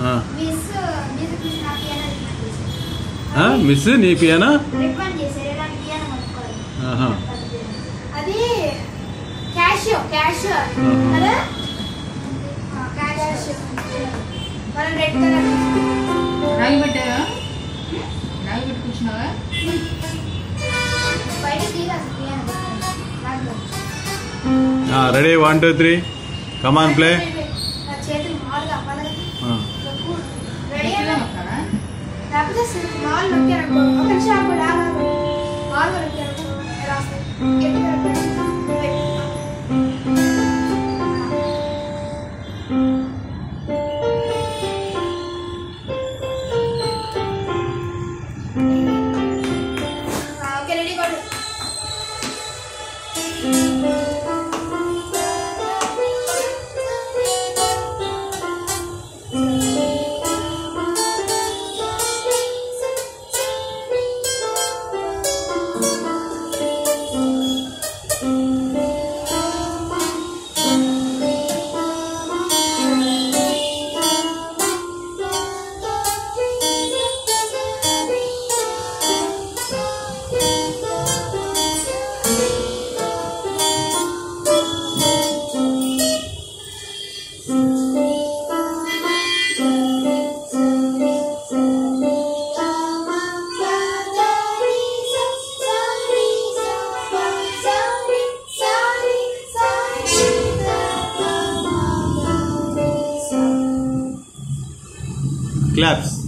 ఆ. Miss music miss నా piano ఆ, మిస్ నీ పియానా రికమెండ్ చేశారు ఎలా పియానో కొనుక్కోవాలి ఆహా. అది క్యాషియో క్యాషియో ఆహా. కదా క్యాషియో మనం రెడ్ కలర్ రాగి పెట్టావా రాగి పెట్టి కూర్చున్నావా బయట తీరాలి పియానో నాకు ready one two three come on play నా చేతులు మామూలుగా అవ్వాలి రెడీ గట్టిగా నొక్కాలా? లేకపోతే మామూలు నొక్కారనుకో ఒక నిమిషం ఆగు, లాగా మామూలుగా నొక్కారనుకో ఎలా వస్తాయి గట్టిగా నొక్కారు ఓకే రెడీ కొడు క్లాప్స్